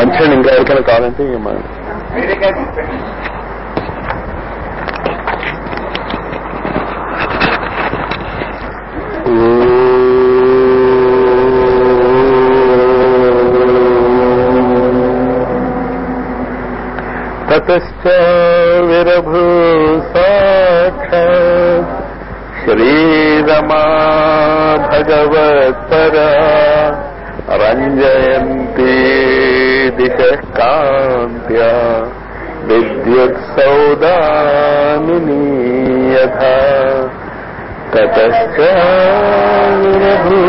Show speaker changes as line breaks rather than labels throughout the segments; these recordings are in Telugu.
మంచిగా ఇంకా ఎవరికైనా కావాలంటే మన ततश्च विरभू साक्षात् श्रीरमा भगवत्परा रञ्जयन्ती दिशः कान्त्या विद्युत्सौदामिनी यथा ततश्च विरभू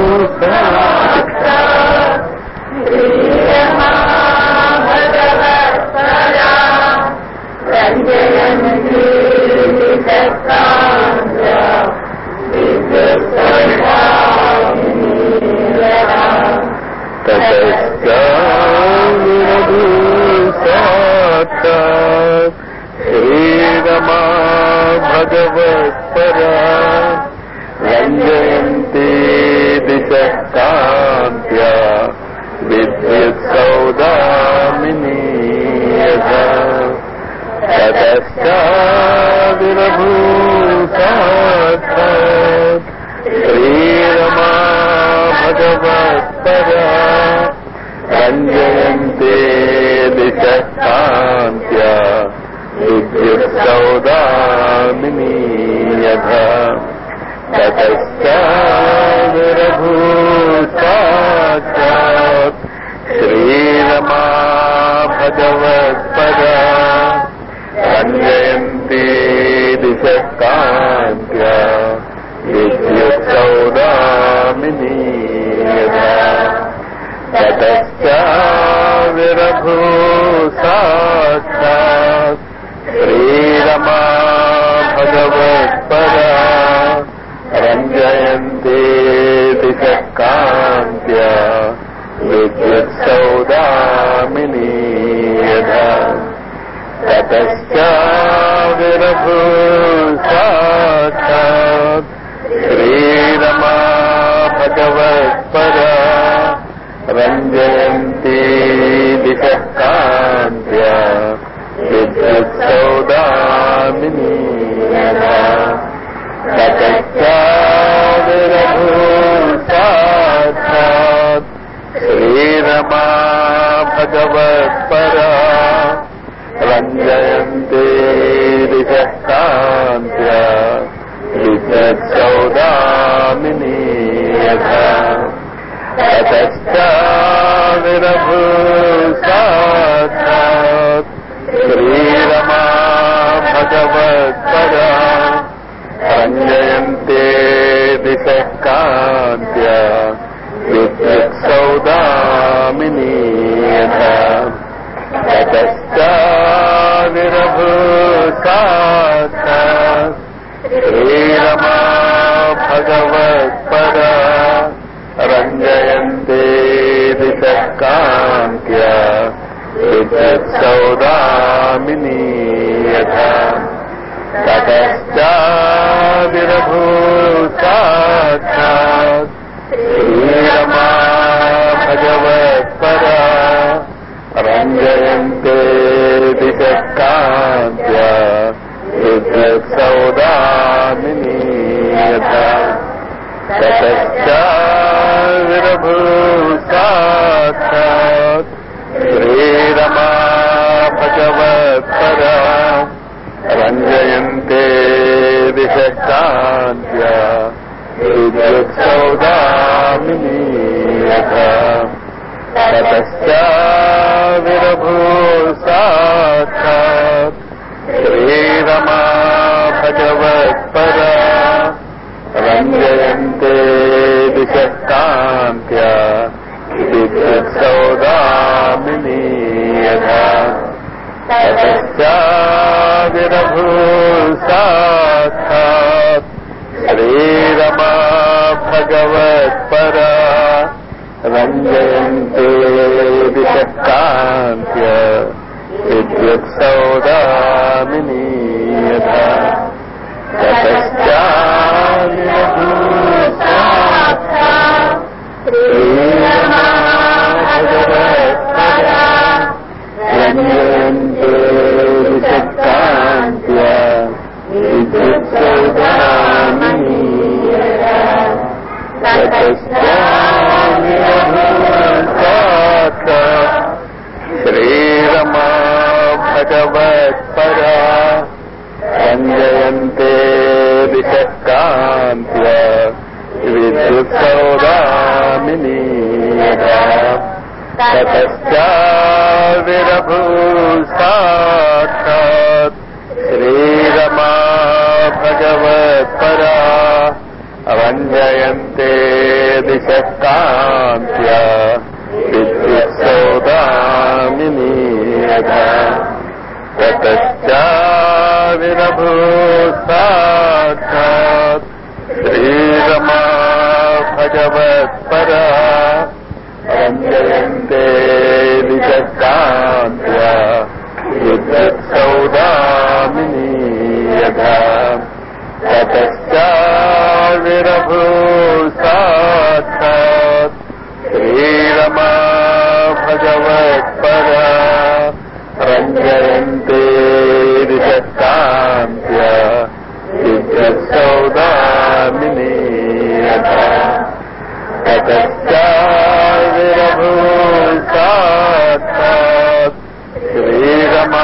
साक्षात् ततश्चात् श्रीरमा भगवत्परा रञ्जयन्ती दिशः कान्त्या विद्युत्सौदामिनी यथा ततश्चाविरभूसाक्षात् श्रीरमा भगवत्परा रञ्जयन्ते दिशः कान्त्या विद्युत्सौदामिनी यथा ततश्चाविरभूसाक्षात् श्रीरमा भगवत्परा रञ्जयन्ती दिशः कान्त्या विद्युत्सौदामिनी यथा ततश्चाविरभूसाक्षात् श्रीरमा भगवत्परा रञ्जयन्ते दिशः कान्त्या विद्युत्सौदामिनी यथा ततश्चाविरभूसाक्षात् श्रीरमा भगवत्परा रञ्जयन्ती दिशः कान्त्या विद्युत्सौदामिनी यथा ततश्चाविरभूसाक्षात् श्रीरमा भगवत्परा रञ्जयन्ते दिशः कान्त्या विद्युत्सौदामिनी यथा ततश्चाविरभूसाक्षात् श्रीरमा भगवत्परा रञ्जयन्ते दिशः कान्त्या विद्युत्सौदामिनी यथा ततश्चाविरभूसाक्षात् श्रीरमा भगवत्परा रञ्जयन्ते दिशः कान्त्या विद्युत्सौदामिनी यथा ततश्चाविरभूसाक्षात् श्रीरमा भगवत्परा रञ्जयन्ते दिशः कान्त्या विद्युत्सौदामिनी यथा ततश्चाविरभूसाक्षात् श्रीरमा भगवत्परा रञ्जयन्ते दिशः कान्त्या विद्युत्सौदामिनी यथा ततश्चाविरभूसाक्षात् श्रीरमा भगवत्परा रञ्जयन्ते दिशः कान्त्या विद्युत्सौदामिनी यथा ततश्चाविरभूसाक्षात् श्रीरमा भगवत्परा रञ्जयन्ते दिशः कान्त्या विद्युत्सौदामिनी यथा ततश्चाविरभूसाक्षात् श्रीरमा भगवत्परा ततश्चाविरभूसाक्षात् श्रीरमा भगवत्परा अवञ्जयन्ते दिशः कान्त्या विद्युत्सौदामिनी यथा ततश्चाविरभूसाक्षात् श्रीरमा भगवत्परा रञ्जयन्ते विजकान्त्या विद्युत्सौदामिनी यथा ततश्चाविरभूसाक्षात् श्रीरमा भगवत्परा रञ्जयन्ते विजकान्त्या विद्युत्सौदामिनी यथा ततश्चाविरभूसाक्षात् श्रीरमा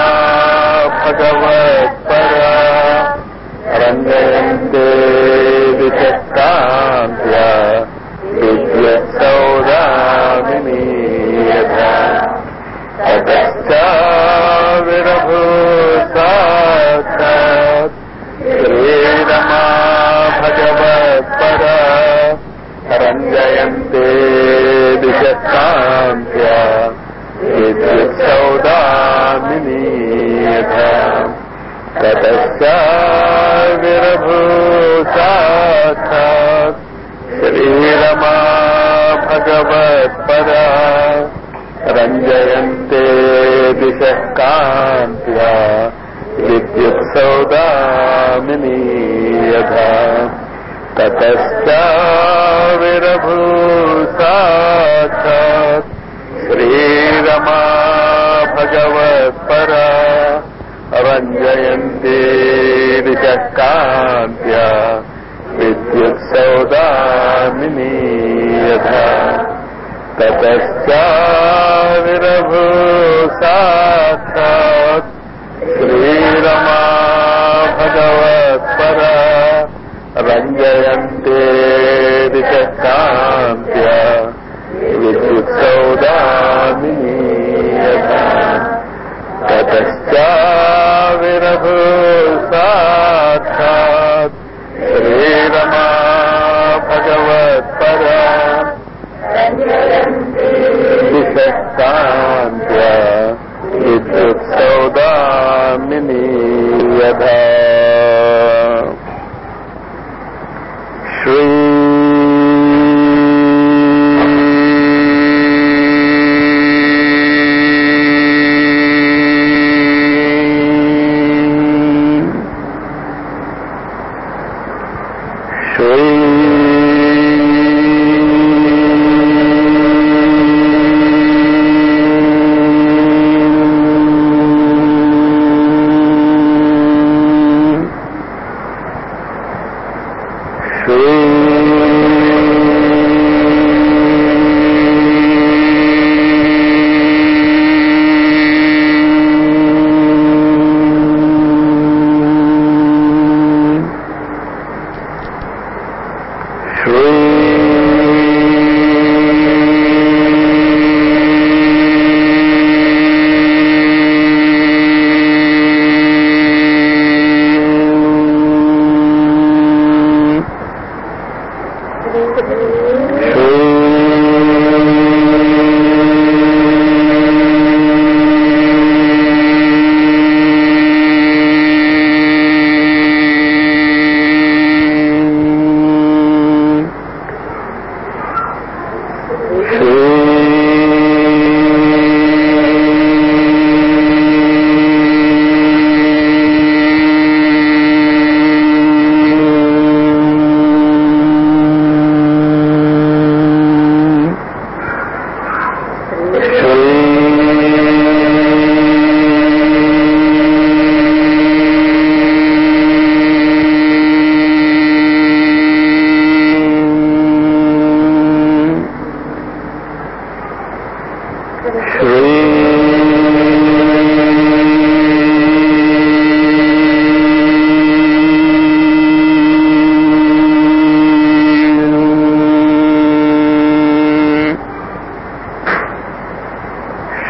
भगवत्परा रञ्जयन्ते विचक्रान्त्या विद्युत्सौदामिनी यथा ततश्चाविरभूसाक्षात् श्रीरमा भगवत्परा रञ्जयन्ते दिशकान्त्या विद्युत्सौदामिनी यथा ततश्चाविरभूसाक्षात् श्रीरमा भगवत्परा रञ्जयन्ते दिशः कान्त्या विद्युत्सौदामिनी यथा ततश्चाविरभूसाक्षात् श्रीरमा भगवत्परा रञ्जयन्ते दिशः कान्त्या विद्युत्सौदामिनी यथा ततश्चाविरभूसाक्षात् श्रीरमा भगवत्परा रञ्जयन्ते दिशकान्त्या विद्युत्सौदामिनी यथा ततश्चाविरभूसाक्षात् श्रीरमा भगवत्परा दिशकान्त्या विद्युत्सौदामिनी यथा श्री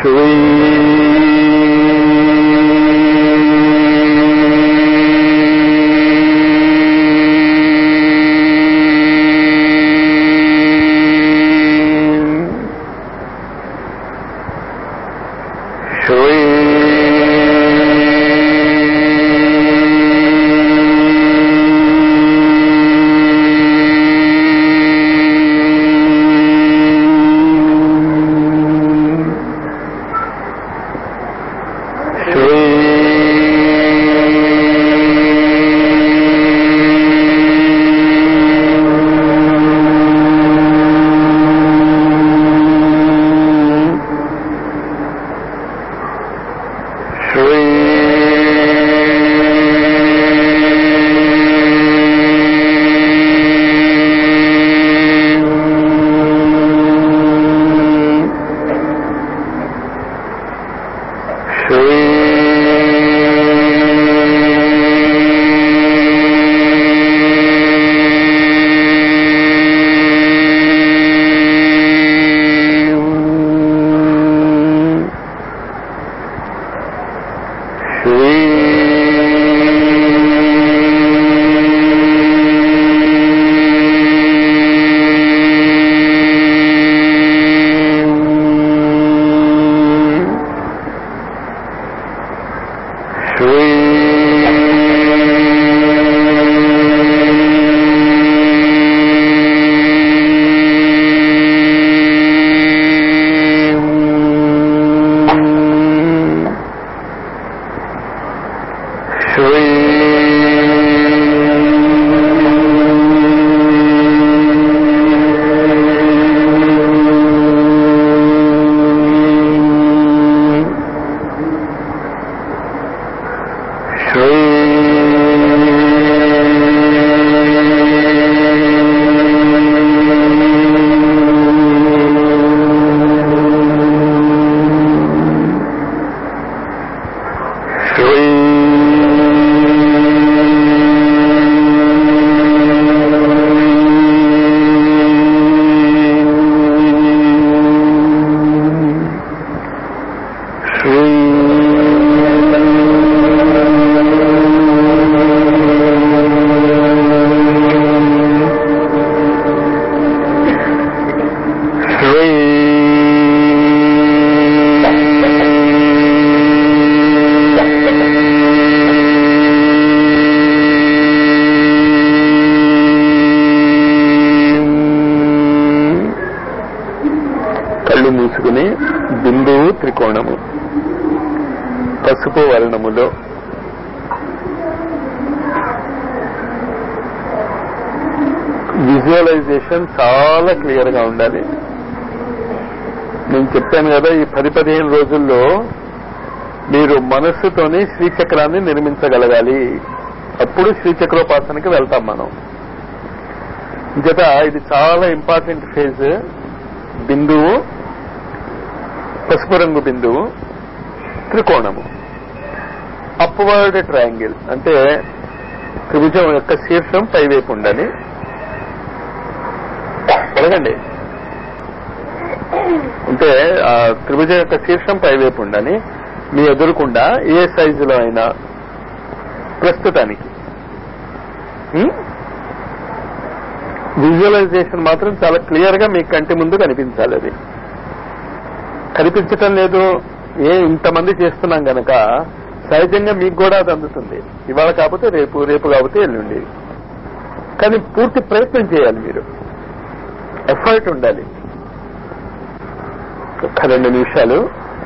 కళ్ళు మూసుకుని బిందువు త్రికోణము పసుపు వర్ణములో విజువలైజేషన్ చాలా క్లియర్ గా ఉండాలి నేను చెప్పాను కదా ఈ పది పదిహేను రోజుల్లో మీరు మనస్సుతోనే శ్రీచక్రాన్ని నిర్మించగలగాలి అప్పుడు శ్రీచక్రోపాసనకి వెళ్తాం మనం జత ఇది చాలా ఇంపార్టెంట్ ఫేజ్ బిందువు పసుపు రంగు బిందువు త్రికోణము అప్వర్డ్ ట్రయాంగిల్ అంటే త్రిభుజం యొక్క శీర్షం పైవైపు ఉండాలి అడగండి అంటే ఆ త్రిభుజం యొక్క శీర్షం పైవైపు ఉండాలి మీ ఎదురుకుండా ఏ సైజులో అయినా ప్రస్తుతానికి విజువలైజేషన్ మాత్రం చాలా క్లియర్ గా మీ కంటి ముందు కనిపించాలి అది కనిపించటం లేదు ఏ ఇంతమంది చేస్తున్నాం గనక సహజంగా మీకు కూడా అది అందుతుంది ఇవాళ కాకపోతే రేపు రేపు కాకపోతే ఎల్లుండి కానీ పూర్తి ప్రయత్నం చేయాలి మీరు ఎఫర్ట్ ఉండాలి ఒక్క రెండు నిమిషాలు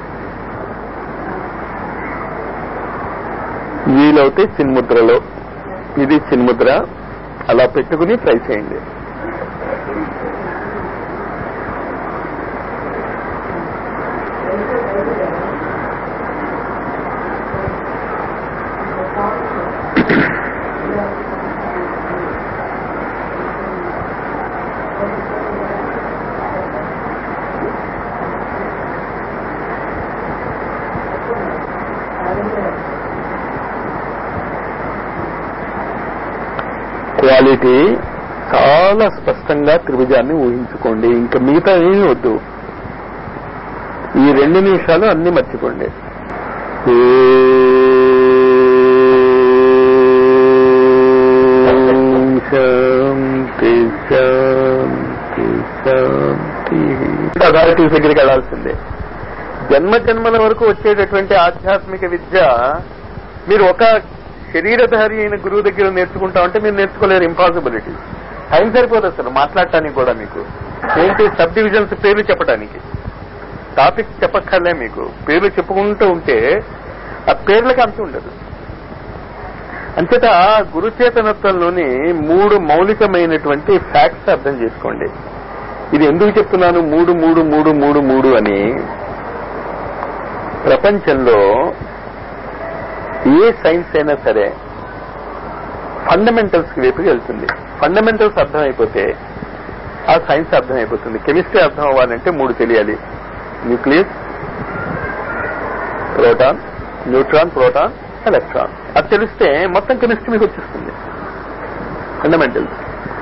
వీలవుతే చిన్ముద్రలో ఇది చిన్ముద్ర అలా పెట్టుకుని ట్రై చేయండి క్వాలిటీ చాలా స్పష్టంగా త్రిభుజాన్ని ఊహించుకోండి ఇంకా మిగతా ఏమీ వద్దు ఈ రెండు నిమిషాలు అన్ని మర్చిపోండి శాంతి శాంతి శాంతి అథారిటీస్ దగ్గరికి వెళ్ళాల్సిందే జన్మ జన్మల వరకు వచ్చేటటువంటి ఆధ్యాత్మిక విద్య మీరు ఒక శరీరధారి అయిన గురువు దగ్గర నేర్చుకుంటా ఉంటే మీరు నేర్చుకోలేరు ఇంపాసిబిలిటీ టైం సరిపోదు అసలు మాట్లాడటానికి కూడా మీకు ఏంటి సబ్ డివిజన్స్ పేర్లు చెప్పడానికి టాపిక్ చెప్పక్కర్లే మీకు పేర్లు చెప్పుకుంటూ ఉంటే ఆ పేర్లకి అంత ఉండదు అంతేత గురుచేతనత్వంలోని మూడు మౌలికమైనటువంటి ఫ్యాక్ట్స్ అర్థం చేసుకోండి ఇది ఎందుకు చెప్తున్నాను మూడు మూడు మూడు మూడు మూడు అని ప్రపంచంలో ఏ సైన్స్ అయినా సరే ఫండమెంటల్స్ వైపుకి వెళ్తుంది ఫండమెంటల్స్ అర్థమైపోతే ఆ సైన్స్ అర్థమైపోతుంది కెమిస్ట్రీ అర్థం అవ్వాలంటే మూడు తెలియాలి nucleus proton neutron proton electron అది తెలిస్తే మొత్తం కెమిస్ట్రీ మీకు వచ్చేస్తుంది ఫండమెంటల్స్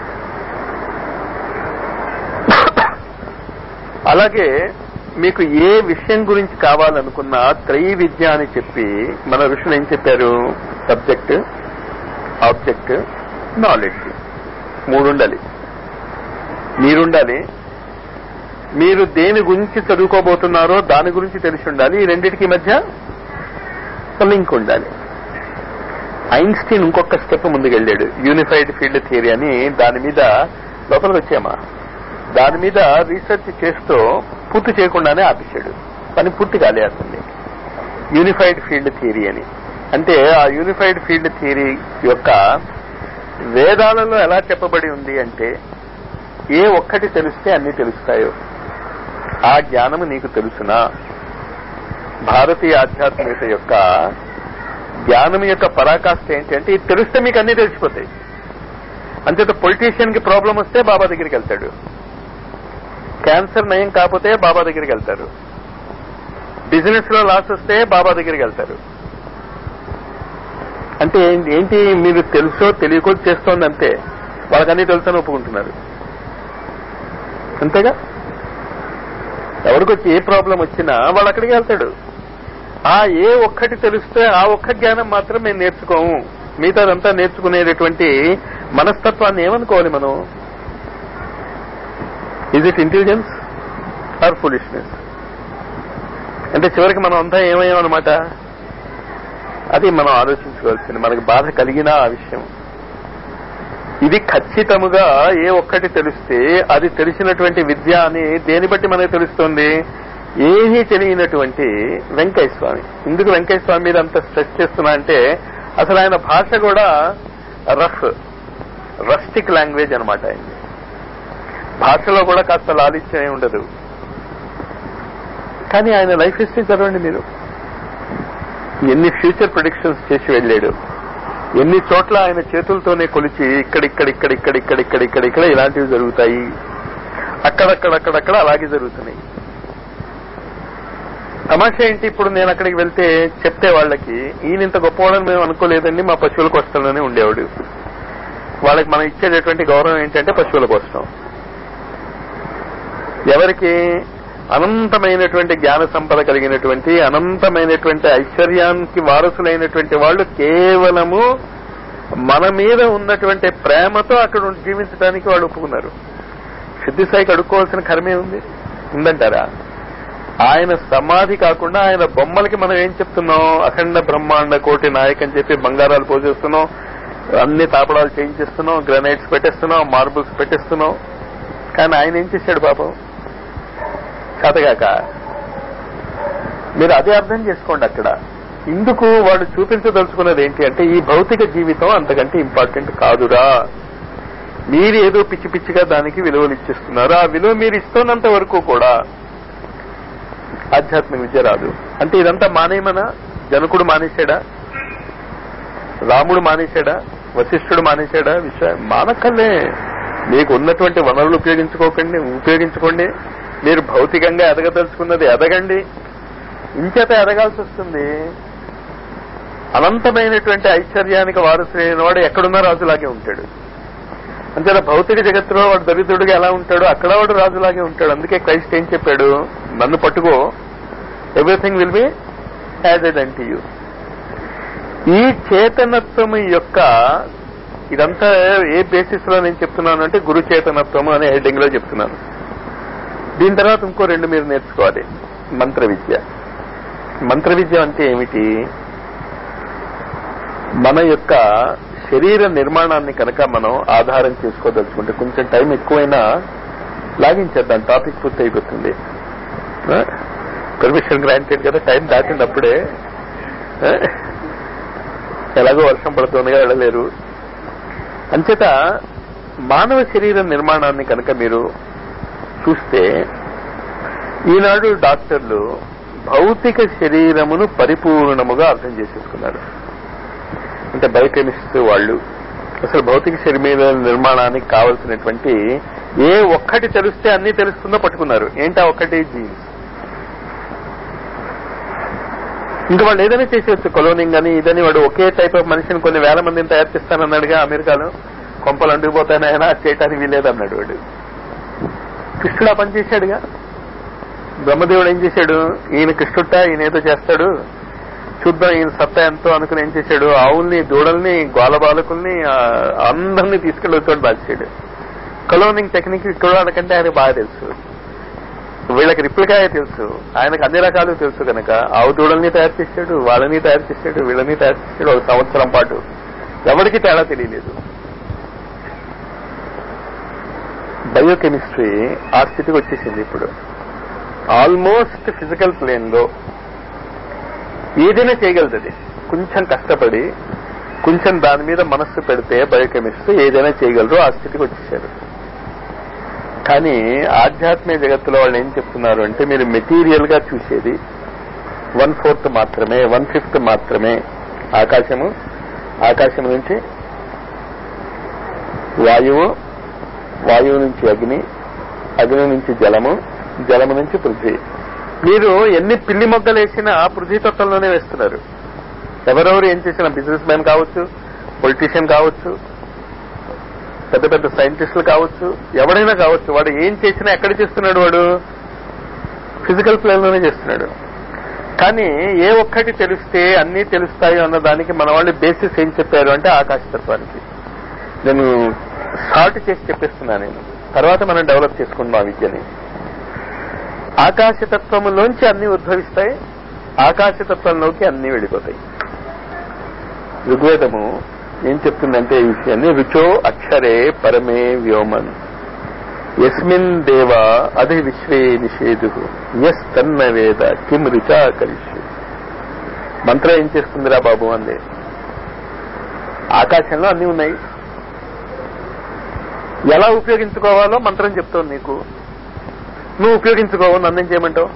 అలాగే మీకు ఏ విషయం గురించి కావాలనుకున్నా త్రయీ విద్య అని చెప్పి మన ఋషులు ఏం చెప్పారు సబ్జెక్ట్ ఆబ్జెక్ట్ నాలెడ్జ్ మూడు ఉండాలి మీరుండాలి మీరు దేని గురించి చదువుకోబోతున్నారో దాని గురించి తెలిసి ఉండాలి ఈ రెండింటికి మధ్య లింక్ ఉండాలి ఐన్స్టీన్ ఇంకొక స్టెప్ ముందుకెళ్ళాడు యూనిఫైడ్ ఫీల్డ్ థియరీ అని దాని మీద లోపలికి వచ్చామా దాని మీద రీసెర్చ్ చేస్తూ పూర్తి చేయకుండానే ఆపేశాడు పని పూర్తి కాలేస్తుంది యూనిఫైడ్ ఫీల్డ్ థియరీ అని అంటే ఆ యూనిఫైడ్ ఫీల్డ్ థియరీ యొక్క వేదాలలో ఎలా చెప్పబడి ఉంది అంటే ఏ ఒక్కటి తెలిస్తే అన్ని తెలుస్తాయో ఆ జ్ఞానము నీకు తెలుసునా భారతీయ ఆధ్యాత్మికత యొక్క జ్ఞానం యొక్క పరాకాష్ఠ ఏంటంటే ఇది తెలిస్తే మీకు అన్ని తెలిసిపోతాయి అంతేత పొలిటీషియన్ కి ప్రాబ్లం వస్తే బాబా దగ్గరికి వెళ్తాడు క్యాన్సర్ నయం కాకపోతే బాబా దగ్గరికి వెళ్తారు బిజినెస్ లో లాస్ వస్తే బాబా దగ్గరికి వెళ్తారు అంటే ఏంటి- ఏంటి మీరు తెలుసో తెలియకో చేస్తోంది అంతే వాళ్ళకన్నీ తెలుసని ఒప్పుకుంటున్నారు అంతేగా ఎవరికి వచ్చి ఏ ప్రాబ్లం వచ్చినా వాళ్ళు అక్కడికి వెళ్తాడు ఆ ఏ ఒక్కటి తెలిస్తే ఆ ఒక్క జ్ఞానం మాత్రం మేము నేర్చుకోము మిగతాదంతా నేర్చుకునేటటువంటి మనస్తత్వాన్ని ఏమనుకోవాలి మనం is it intelligence or foolishness అంటే చివరికి మనం అంతా ఏమయ్యామన్నమాట అది మనం ఆలోచించుకోవాల్సింది మనకు బాధ కలిగిన ఆ విషయం ఇది ఖచ్చితముగా ఏ ఒక్కటి తెలిస్తే అది తెలిసినటువంటి విద్య అని దేని బట్టి మనకు తెలుస్తుంది ఏమీ తెలియనటువంటి వెంకయ్య స్వామి ఎందుకు వెంకయ్య స్వామి మీద అంత స్ట్రెస్ చేస్తున్నా అంటే అసలు ఆయన భాష కూడా రఫ్ రస్టిక్ లాంగ్వేజ్ అనమాట ఆయన భాషలో కూడా కాస్త లాలిత్యం ఏమి ఉండదు కానీ ఆయన లైఫ్ హిస్టరీ చదవండి మీరు ఎన్ని ఫ్యూచర్ ప్రొడిక్షన్స్ చేసి వెళ్ళాడు ఎన్ని చోట్ల ఆయన చేతులతోనే కొలిచి ఇక్కడ ఇక్కడ ఇక్కడ ఇక్కడ ఇక్కడ ఇక్కడ ఇక్కడ ఇక్కడ ఇలాంటివి జరుగుతాయి అక్కడక్కడక్కడక్కడ అలాగే జరుగుతున్నాయి తమాషా ఏంటి ఇప్పుడు నేను అక్కడికి వెళ్తే చెప్తే వాళ్ళకి ఈయన ఇంత గొప్పవాడని మేము అనుకోలేదండి మా పశువుల కోసంలోనే ఉండేవాడు వాళ్ళకి మనం ఇచ్చేటటువంటి గౌరవం ఏంటంటే పశువుల కోసం ఎవరికి అనంతమైనటువంటి జ్ఞాన సంపద కలిగినటువంటి అనంతమైనటువంటి ఐశ్వర్యానికి వారసులైనటువంటి వాళ్ళు కేవలము మన మీద ఉన్నటువంటి ప్రేమతో అక్కడ ఉండి జీవించడానికి వాళ్ళు ఒప్పుకున్నారు సిద్ధి సాయికి అడుక్కోవాల్సిన కర్మే ఉంది ఉందంటారా ఆయన సమాధి కాకుండా ఆయన బొమ్మలకి మనం ఏం చెప్తున్నాం అఖండ బ్రహ్మాండ కోటి నాయక్ అని చెప్పి బంగారాలు పోసేస్తున్నాం అన్ని తాపడాలు చేయించేస్తున్నాం గ్రనైట్స్ పెట్టేస్తున్నాం మార్బుల్స్ పెట్టేస్తున్నాం కానీ ఆయన ఏం చేశాడు పాపం చేతగాక మీరు అదే అర్థం చేసుకోండి అక్కడ ఇందుకు వాడు చూపించదలుచుకున్నది ఏంటి అంటే ఈ భౌతిక జీవితం అంతకంటే ఇంపార్టెంట్ కాదురా మీరు ఏదో పిచ్చి పిచ్చిగా దానికి విలువలు ఇచ్చిస్తున్నారు ఆ విలువ మీరు ఇస్తున్నంత వరకు కూడా ఆధ్యాత్మిక విద్య రాదు అంటే ఇదంతా మానేయమనా జనకుడు మానేశాడా రాముడు మానేశాడా వశిష్ఠుడు మానేశాడా విషయ మానక్కర్లే మీకు ఉన్నటువంటి వనరులు ఉపయోగించుకోకండి ఉపయోగించుకోండి మీరు భౌతికంగా ఎదగదలుచుకున్నది ఎదగండి ఇంచేత ఎదగాల్సి వస్తుంది అనంతమైనటువంటి ఐశ్వర్యానికి వారసులైన వాడు ఎక్కడున్నా రాజులాగే ఉంటాడు అంతేనా భౌతిక జగత్తులో వాడు దరిద్రుడిగా ఎలా ఉంటాడో అక్కడ వాడు రాజులాగే ఉంటాడు అందుకే క్రైస్ట్ ఏం చెప్పాడు నన్ను పట్టుకో ఎవ్రీథింగ్ విల్ బి యాడెడ్ అంటు యూ ఈ చేతనత్వము యొక్క ఇదంతా ఏ బేసిస్ లో నేను చెప్తున్నాను అంటే గురు చేతనత్వము అనే హెడ్డింగ్ లో చెప్తున్నాను దీని తర్వాత ఇంకో రెండు మీరు నేర్చుకోవాలి మంత్ర విద్య మంత్ర విద్య అంటే ఏమిటి మన యొక్క శరీర నిర్మాణాన్ని కనుక మనం ఆధారం చేసుకోదలుచుకుంటే కొంచెం టైం ఎక్కువైనా లాగించేద్దాం టాపిక్ పూర్తి అయిపోతుంది పర్మిషన్ గ్రాంటెడ్ కదా టైం దాటినప్పుడే ఆ? ఎలాగో వర్షం పడుతుందిగా వెళ్ళలేరు అంచేత మానవ శరీర నిర్మాణాన్ని కనుక మీరు చూస్తే ఈనాడు డాక్టర్లు భౌతిక శరీరమును పరిపూర్ణముగా అర్థం చేసేసుకున్నారు అంటే బయోకెమిస్ట్ వాళ్ళు అసలు భౌతిక శరీర నిర్మాణానికి కావలసినటువంటి ఏ ఒక్కటి తెలిస్తే అన్ని తెలుస్తుందో పట్టుకున్నారు ఏంటా ఒక్కటి జీన్స్ ఇంకా వాళ్ళు ఏదైనా చేసేవచ్చు కొలోనింగ్ అని ఇదని వాడు ఒకే టైప్ ఆఫ్ మనిషిని కొన్ని వేల మందిని తయారు చేస్తానన్నాడుగా అమెరికాలో కొంపలు అంటుకుపోతాయని అది చేయటానికి వీలేదన్నాడు వాడు కృష్ణుడు ఆ పని చేశాడుగా బ్రహ్మదేవుడు ఏం చేశాడు ఈయన కృష్ణుట్ట ఈయన ఏదో చేస్తాడు చూద్దాం ఈయన సత్తా ఎంతో అనుకుని ఏం చేశాడు ఆవుల్ని దూడల్ని గోలబాలకుల్ని ఆ, అందరినీ తీసుకెళ్లి వచ్చాడు బాధ్యాడు కలోనింగ్ టెక్నిక్ ఇక్కడ వాళ్ళకంటే ఆయన బాగా తెలుసు వీళ్ళకి రిప్లికాయ తెలుసు ఆయనకు అన్ని రకాలు తెలుసు కనుక ఆవు దూడల్ని తయారు చేశాడు వాళ్ళని తయారు చేశాడు వీళ్ళని తయారు చేశాడు ఒక సంవత్సరం పాటు ఎవరికి తేడా తెలియలేదు బయోకెమిస్ట్రీ ఆ స్థితికి వచ్చేసింది ఇప్పుడు ఆల్మోస్ట్ ఫిజికల్ ప్లేన్ లో ఏదైనా చేయగలదు అది కొంచెం కష్టపడి కొంచెం దాని మీద మనస్సు పెడితే బయోకెమిస్ట్రీ ఏదైనా చేయగలరు ఆ స్థితికి వచ్చేసారు కానీ ఆధ్యాత్మిక జగత్తులో వాళ్ళు ఏం చెప్తున్నారు అంటే మీరు మెటీరియల్ గా చూసేది వన్ ఫోర్త్ మాత్రమే వన్ ఫిఫ్త్ మాత్రమే ఆకాశము ఆకాశం నుంచి వాయువు వాయువు నుంచి అగ్ని అగ్ని నుంచి జలము జలము నుంచి పృథ్వీ మీరు ఎన్ని పిల్లి మొగ్గలు వేసినా పృథ్వీ తత్వంలోనే వేస్తున్నారు ఎవరెవరు ఏం చేసినా బిజినెస్ మ్యాన్ కావచ్చు పొలిటీషియన్ కావచ్చు పెద్ద పెద్ద సైంటిస్టులు కావచ్చు ఎవడైనా కావచ్చు వాడు ఏం చేసినా ఎక్కడ చేస్తున్నాడు వాడు ఫిజికల్ ప్లేన్ లోనే చేస్తున్నాడు కానీ ఏ ఒక్కటి తెలిస్తే అన్నీ తెలుస్తాయి అన్న దానికి మన వాళ్ళు బేసిస్ ఏం చెప్పారు అంటే ఆకాశతత్వానికి నేను షార్ట్ చేసి చెప్పేస్తున్నాను నేను తర్వాత మనం డెవలప్ చేసుకుందాం ఆ విద్యని ఆకాశతత్వములోంచి అన్ని ఉద్భవిస్తాయి ఆకాశతత్వంలోకి అన్ని వెళ్ళిపోతాయి ఋగ్వేదము ఏం చెప్తుందంటే ఈ విషయాన్ని రుచో అక్షరే పరమే వ్యోమన్ యస్మిన్ దేవ అధి విశ్వే నిషేధు ఎస్ తన్న వేద కిం రుచా కలిసి మంత్రం ఏం చేస్తుందిరా బాబు అంది ఆకాశంలో అన్ని ఉన్నాయి ఎలా ఉపయోగించుకోవాలో మంత్రం చెప్తావు నీకు నువ్వు ఉపయోగించుకోవు నన్నేం చేయమంటావు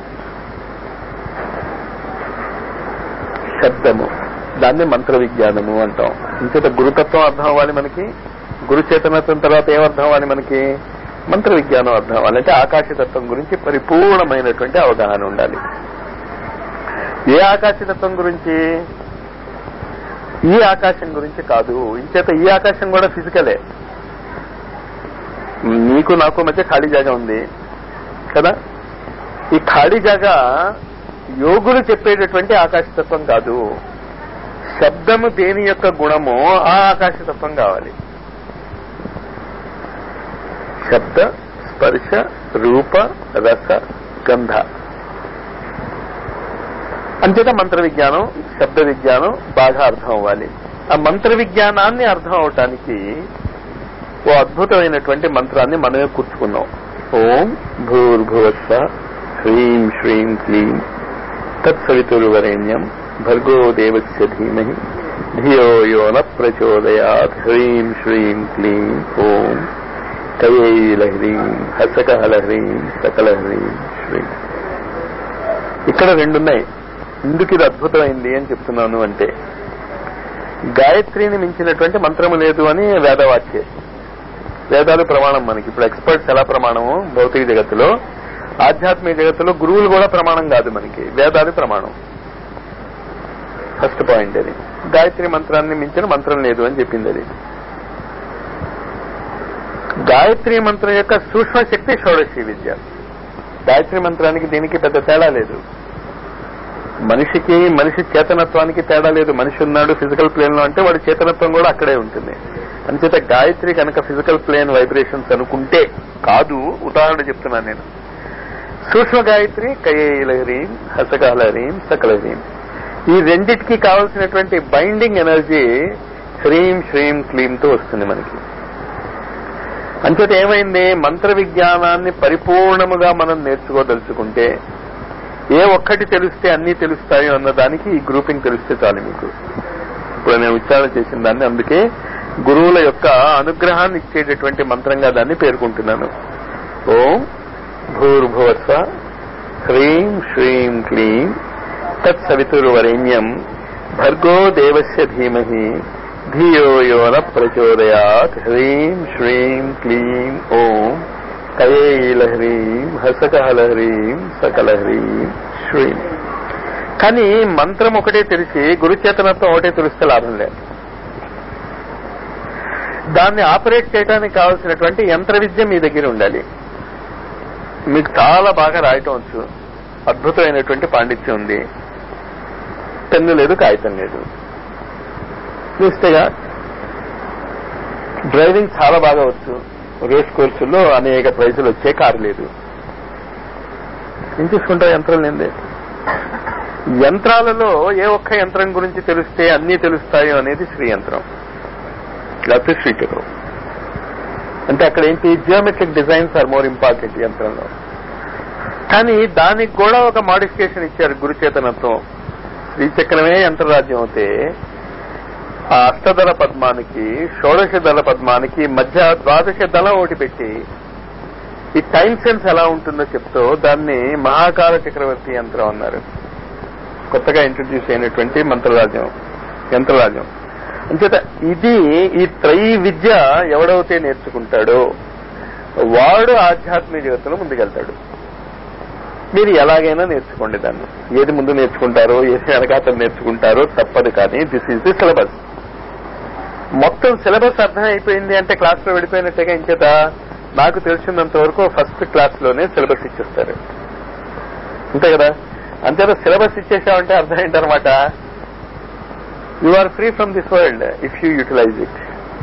శబ్దము దాన్ని మంత్ర విజ్ఞానము అంటాం ఇంచేత గురుతత్వం అర్థం అవ్వాలి మనకి గురు చేతనత్వం తర్వాత ఏం అర్థం అవ్వాలి మనకి మంత్ర విజ్ఞానం అర్థం అవ్వాలి అంటే ఆకాశతత్వం గురించి పరిపూర్ణమైనటువంటి అవగాహన ఉండాలి ఏ ఆకాశతత్వం గురించి ఈ ఆకాశం గురించి కాదు ఇంచేత ఈ ఆకాశం కూడా ఫిజికలే నీకు నాకు మధ్య ఖాళీ జాగా ఉంది కదా ఈ ఖాళీ జాగా యోగులు చెప్పేటటువంటి ఆకాశతత్వం కాదు శబ్దము దేని యొక్క గుణమో ఆ ఆకాశతత్వం కావాలి శబ్ద స్పర్శ రూప రస గంధ అంచేత మంత్ర విజ్ఞానం శబ్ద విజ్ఞానం బాగా అర్థం అవ్వాలి ఆ మంత్ర విజ్ఞానాన్ని అర్థం అవటానికి ఓ అద్భుతమైనటువంటి మంత్రాన్ని మనమే కూర్చుకున్నాం ఓం భూర్భువస్వ హ్రీం శ్రీం క్లీం తత్సవితుర్వరేణ్యం భర్గో దేవస్య ధీమహి ధియో యో న ప్రచోదయాత్ హ్రీం శ్రీం క్లీం ఓం కయైలహ్రీం హసకహలహ్రీం సకలహ్రీం శ్రీం ఇక్కడ రెండున్నాయి ఎందుకు ఇది అద్భుతమైంది అని చెప్తున్నాను అంటే గాయత్రిని మించినటువంటి మంత్రము లేదు అని వేదవాక్యే వేదాలు ప్రమాణం మనకి ఇప్పుడు ఎక్స్పర్ట్స్ ఎలా ప్రమాణము భౌతిక జగత్తులో ఆధ్యాత్మిక జగత్తులో గురువులు కూడా ప్రమాణం కాదు మనకి వేదాలు ప్రమాణం ఫస్ట్ పాయింట్ అది గాయత్రి మంత్రాన్ని మించిన మంత్రం లేదు అని చెప్పింది అది గాయత్రి మంత్రం యొక్క సూక్ష్మ శక్తి షోడశి విద్య గాయత్రి మంత్రానికి దీనికి పెద్ద తేడా లేదు మనిషికి మనిషి చేతనత్వానికి తేడా లేదు మనిషి ఉన్నాడు ఫిజికల్ ప్లేన్ లో అంటే వాడి చేతనత్వం కూడా అక్కడే ఉంటుంది అంచేత గాయత్రి కనుక ఫిజికల్ ప్లేన్ వైబ్రేషన్స్ అనుకుంటే కాదు ఉదాహరణ చెప్తున్నాను నేను సూక్ష్మ గాయత్రి కయేలహరీం హసకాలహరీం సకలహరీం ఈ రెండిటికి కావలసినటువంటి బైండింగ్ ఎనర్జీ హ్రీం శ్రీం క్లీం తో వస్తుంది మనకి అంచేత ఏమైంది మంత్ర విజ్ఞానాన్ని పరిపూర్ణముగా మనం నేర్చుకోదలుచుకుంటే ఏ ఒక్కటి తెలిస్తే అన్ని తెలుస్తాయో అన్న దానికి ఈ గ్రూపింగ్ తెలిస్తే చాలు మీకు ఇప్పుడు నేను ఉచ్చారణ చేసిన దాన్ని అందుకే గురువుల యొక్క అనుగ్రహాన్ని ఇచ్చేటటువంటి మంత్రంగా దాన్ని పేర్కొంటున్నాను ఓం భూర్భువస్వ హ్రీం శ్రీం క్లీం తత్సవితుర్వరేణ్యం భర్గో దేవస్య ధీమహి ధియో యోన ప్రచోదయాత్ హ్రీం శ్రీం క్లీం ఓం కయేలహ్రీం హసకహలహ్రీం సకలహ్రీం శ్రీం కానీ మంత్రం ఒకటే తెలిసి గురుచేతనత్వం ఒకటే తెలిస్తే లాభం లేదు దాన్ని ఆపరేట్ చేయడానికి కావాల్సినటువంటి యంత్ర విద్య మీ దగ్గర ఉండాలి మీకు చాలా బాగా రాయటం వచ్చు అద్భుతమైనటువంటి పాండిత్యం ఉంది పెన్ను లేదు కాగితం లేదు చూస్తేగా డ్రైవింగ్ చాలా బాగా వచ్చు రేస్ కోర్సుల్లో అనేక ప్రైజులు వచ్చే కారు లేదు ఏం తీసుకుంటావు యంత్రం లేదే యంత్రాలలో ఏ ఒక్క యంత్రం గురించి తెలిస్తే అన్నీ తెలుస్తాయో అనేది శ్రీ యంత్రం లేకపోతే శ్రీచక్రం అంటే అక్కడ ఏంటి geometric designs are more important యంత్రంలో కానీ దానికి కూడా ఒక మాడిఫికేషన్ ఇచ్చారు గురుచేతనత్వం శ్రీచక్రమే యంత్రరాజ్యం అవుతే ఆ అష్టదళ పద్మానికి షోడశ దళ పద్మానికి మధ్య ద్వాదశ దళం ఒకటి పెట్టి ఈ టైం సెన్స్ ఎలా ఉంటుందో చెప్తూ దాన్ని మహాకాల చక్రవర్తి యంత్రం అన్నారు కొత్తగా ఇంట్రడ్యూస్ అయినటువంటి మంత్రరాజ్యం యంత్రరాజ్యం అంచేత ఇది ఈ త్రయీ విద్య ఎవడైతే నేర్చుకుంటాడో వాడు ఆధ్యాత్మిక జగత్తులో ముందుకెళ్తాడు మీరు ఎలాగైనా నేర్చుకోండి దాన్ని ఏది ముందు నేర్చుకుంటారో ఏది వెనకాతలు నేర్చుకుంటారో తప్పదు కానీ దిస్ ఈజ్ ది సిలబస్ మొత్తం సిలబస్ అర్థం అయిపోయింది అంటే క్లాస్ లో వెళ్ళిపోయినట్టుగా ఇంచేత నాకు తెలిసినంత వరకు ఫస్ట్ క్లాస్ లోనే సిలబస్ ఇచ్చేస్తారు అంతే కదా అంతేత సిలబస్ ఇచ్చేసామంటే అర్థం ఏంటనమాట you are free from this world if you utilize it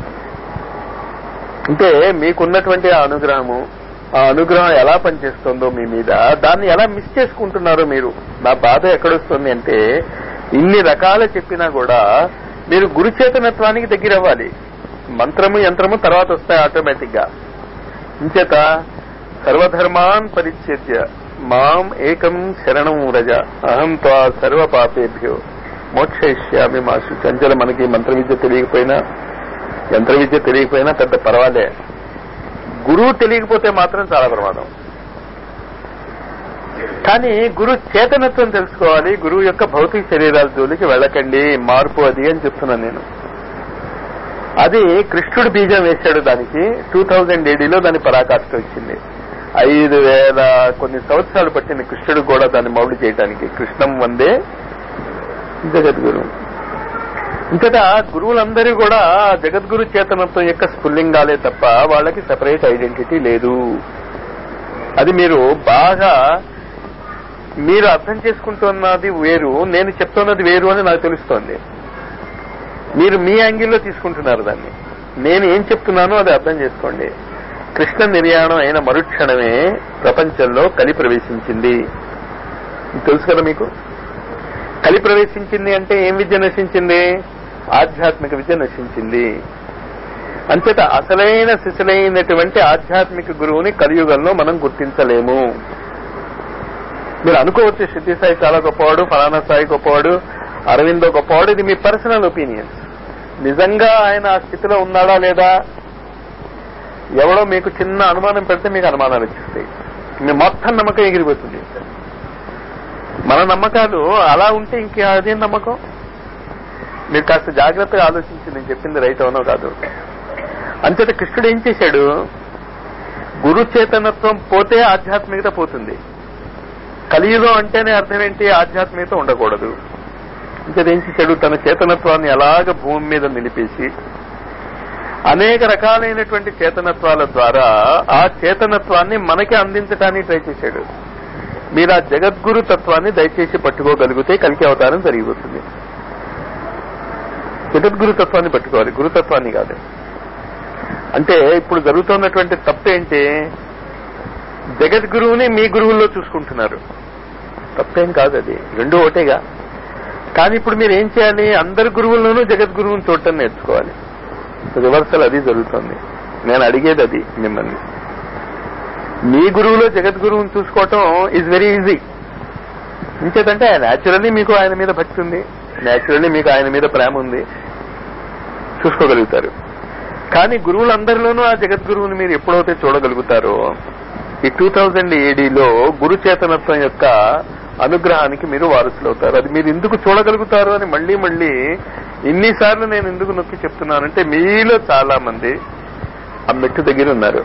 అంటే మీకున్నటువంటి ఆ అనుగ్రహము ఆ అనుగ్రహం ఎలా పనిచేస్తుందో మీ మీద దాన్ని ఎలా మిస్ చేసుకుంటున్నారో మీరు నా బాధ ఎక్కడొస్తుంది అంటే ఇన్ని రకాల చెప్పినా కూడా మీరు గురుచేతనత్వానికి దగ్గర అవ్వాలి మంత్రము యంత్రము తర్వాత వస్తాయి ఆటోమేటిక్ గా ఇంచేత సర్వధర్మాన్ పరిచ్ఛేద్య మాం ఏకం శరణం రజ అహం త్వా సర్వ పాపేభ్యో మోక్షయిష్యామి మాసు చంచల మనకి మంత్ర విద్య తెలియకపోయినా యంత్ర విద్య తెలియకపోయినా పెద్ద పర్వాలే గురువు తెలియకపోతే మాత్రం చాలా ప్రమాదం కానీ గురు చేతనత్వం తెలుసుకోవాలి గురువు యొక్క భౌతిక శరీరాల జోలికి వెళ్ళకండి మార్పు అది అని చెప్తున్నాను నేను అది కృష్ణుడు బీజం వేశాడు దానికి టూ థౌజండ్ ఏడీలో దాని పరాకాష్ట వచ్చింది ఐదు వేల కొన్ని సంవత్సరాలు పట్టింది కృష్ణుడు కూడా దాన్ని మౌడి చేయడానికి కృష్ణం వందే జగద్గురు ఇంతటా గురువులందరూ కూడా జగద్గురు చేతనత్వం యొక్క స్ఫుల్లింగాలే తప్ప వాళ్ళకి సెపరేట్ ఐడెంటిటీ లేదు అది మీరు బాగా మీరు అర్థం చేసుకుంటున్నది వేరు నేను చెప్తున్నది వేరు అని నాకు తెలుస్తోంది మీరు మీ యాంగిల్లో తీసుకుంటున్నారు దాన్ని నేను ఏం చెప్తున్నానో అది అర్థం చేసుకోండి కృష్ణ నిర్యాణం అయిన మరుక్షణమే ప్రపంచంలో కలి ప్రవేశించింది ఇది తెలుసు కదా మీకు కలి ప్రవేశించింది అంటే ఏం విద్య నశించింది ఆధ్యాత్మిక విద్య నశించింది అంచేత అసలైన శిశులైనటువంటి ఆధ్యాత్మిక గురువుని కలియుగంలో మనం గుర్తించలేము మీరు అనుకోవచ్చు సిద్ధి సాయి చాలా గొప్పవాడు ఫలానా సాయి గొప్పవాడు అరవిందో గొప్పవాడు ఇది మీ పర్సనల్ ఒపీనియన్ నిజంగా ఆయన ఆ స్థితిలో ఉన్నాడా లేదా ఎవడో మీకు చిన్న అనుమానం పెడితే మీకు అనుమానాలు వచ్చేస్తాయి మీ మొత్తం నమ్మకం ఎగిరిపోతుంది మన నమ్మకాలు అలా ఉంటే ఇంకే అదేం నమ్మకం మీరు కాస్త జాగ్రత్తగా ఆలోచించి నేను చెప్పింది రైట్ అవునో కాదు అంతేత కృష్ణుడు ఏం చేశాడు గురు చేతనత్వం పోతే ఆధ్యాత్మికత పోతుంది కలియుగం అంటేనే అర్థం ఏంటి ఆధ్యాత్మికత ఉండకూడదు ఇంకేం చేశాడు తన చేతనత్వాన్ని అలాగ భూమి మీద నిలిపేసి అనేక రకాలైనటువంటి చేతనత్వాల ద్వారా ఆ చేతనత్వాన్ని మనకి అందించడానికి ట్రై చేశాడు మీరు ఆ జగద్గురు తత్వాన్ని దయచేసి పట్టుకోగలిగితే కలికి అవతారం జరిగిపోతుంది జగద్గురు తత్వాన్ని పట్టుకోవాలి గురుతత్వాన్ని కాదు అంటే ఇప్పుడు జరుగుతున్నటువంటి తప్పు ఏంటి జగద్గురువుని మీ గురువుల్లో చూసుకుంటున్నారు తప్పేం కాదు అది రెండు ఒకటేగా కానీ ఇప్పుడు మీరు ఏం చేయాలి అందరి గురువుల్లోనూ జగద్గురువుని చూడటం నేర్చుకోవాలి రివర్సల్ అది జరుగుతుంది నేను అడిగేది అది మిమ్మల్ని మీ గురువులో జగద్గురువుని చూసుకోవటం ఈజ్ వెరీ ఈజీ ఇంకేదంటే న్యాచురల్లీ మీకు ఆయన మీద భక్తి ఉంది న్యాచురల్లీ మీకు ఆయన మీద ప్రేమ ఉంది చూసుకోగలుగుతారు కానీ గురువులందరిలోనూ ఆ జగద్గురువుని మీరు ఎప్పుడైతే చూడగలుగుతారో ఈ టూ థౌజండ్ ఏడీలో గురు చేతనత్వం యొక్క అనుగ్రహానికి మీరు వారసులవుతారు అది మీరు ఎందుకు చూడగలుగుతారు అని మళ్ళీ మళ్ళీ ఇన్నిసార్లు నేను ఎందుకు నొక్కి చెప్తున్నానంటే మీలో చాలా మంది ఆ మెట్టు దగ్గర ఉన్నారు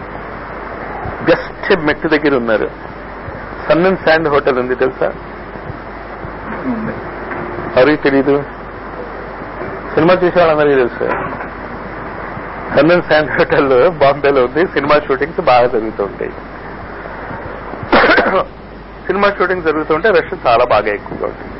జస్ట్ మెట్టు దగ్గర ఉన్నారు సన్ అండ్ శాండ్ హోటల్ ఉంది తెలుసా ఎవరికి తెలీదు సినిమా చూసే వాళ్ళందరికీ తెలుసు సన్ అండ్ శాండ్ హోటల్ బాంబేలో ఉంది సినిమా షూటింగ్స్ బాగా జరుగుతూ ఉంటాయి సినిమా షూటింగ్ జరుగుతుంటే రష్ చాలా బాగా ఎక్కువగా ఉంటుంది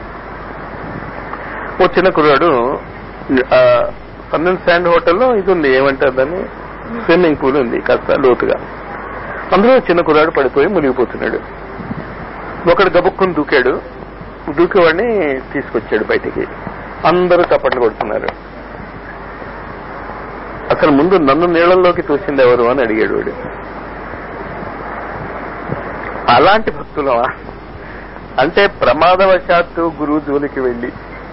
ఓ చిన్న కుర్రాడు సన్ అండ్ శాండ్ హోటల్లో ఇది ఉంది ఏమంటారు దాన్ని స్విమ్మింగ్ పూల్ ఉంది కాస్త లోతుగా అందులో చిన్న కుర్రాడు పడిపోయి మునిగిపోతున్నాడు ఒకడు గబుక్కుని దూకాడు దూకేవాడిని తీసుకొచ్చాడు బయటికి అందరూ చప్పట్లు కొడుతున్నారు అసలు ముందు నన్ను నీళ్లలోకి తోసింది ఎవరు అని అడిగాడు వాడు అలాంటి భక్తులమా అంటే ప్రమాదవశాత్తు గురువు జోలికి వెళ్ళి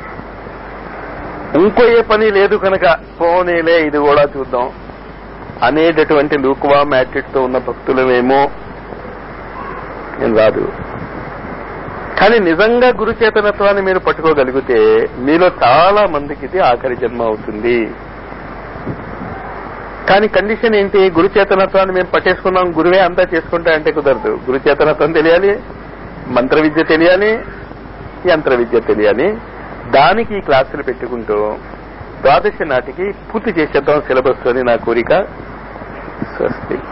ఇంకో ఏ పని లేదు కనుక పోనీలే ఇది కూడా చూద్దాం అనేటటువంటి లూకువా మ్యాట్రిట్ తో ఉన్న భక్తులమేమో నేను రాదు కానీ నిజంగా గురు చేతనత్వాన్ని మీరు పట్టుకోగలిగితే మీలో చాలా మందికి ఇది ఆఖరి జన్మ అవుతుంది కానీ కండిషన్ ఏంటి గురు చేతనత్వాన్ని మేము పట్టేసుకున్నాం గురువే అంతా చేసుకుంటా అంటే కుదరదు గురు చేతనత్వం తెలియాలి మంత్ర విద్య తెలియాలి యంత్ర విద్య తెలియాలి దానికి ఈ క్లాసులు పెట్టుకుంటూ ద్వాదశి నాటికి పూర్తి చేసేద్దాం సిలబస్ అని నా కోరిక స్వస్తి